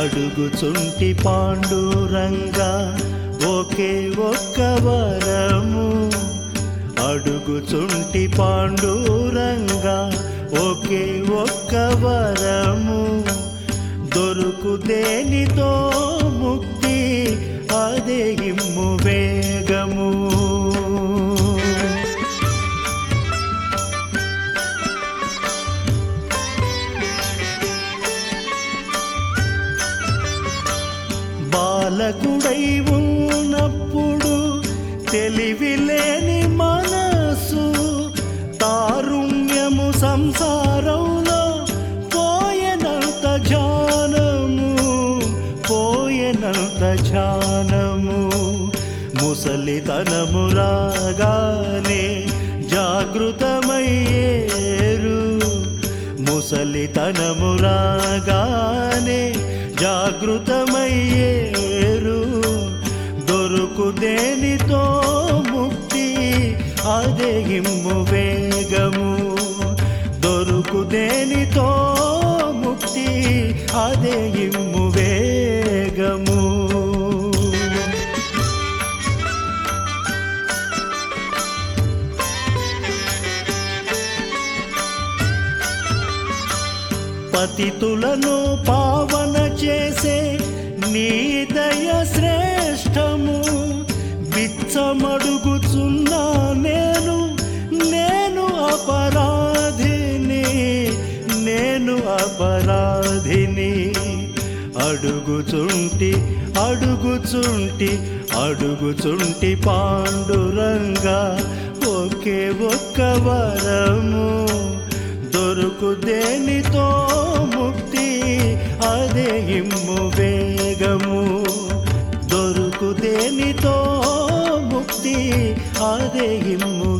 అడుగుచుంటి పాండురంగా ఒకే ఒక్క వరము అడుగుచుంటి పాండురంగా ఒకే ఒక్క వరము దొరుకు దేనితో ముక్తి అదే ఇమ్ము వేగము బాలకుడై ఉన్నప్పుడు తెలివిలేని మనసు తారుణ్యము సంసారంలో పోయనంత ధ్యానము పోయనంత ధ్యానము ముసలితనము రాగానే జాగృతమయ్యేరు ముసలితనము రాగానే జాగృతమయ్యేరు దొరుకు దేనితో ముక్తి అదే ఇమ్ము వేగము దొరుకు దేనితో ముక్తి అదే ఇమ్ము వేగము పతితులను పావన చేసే నీ దయ శ్రేష్టము బిచ్చమడుగుచున్నా నేను నేను అపరాధిని నేను అపరాధిని అడుగుచుంటి అడుగుచుంటి అడుగుచుంటి పాండురంగా ఒకే ఒక్క వరము దొరుకు దేనితో ముక్తి అదే ఇమ్ము వేగము దొరుకు దేనితో ముక్తి అదే ఇమ్ము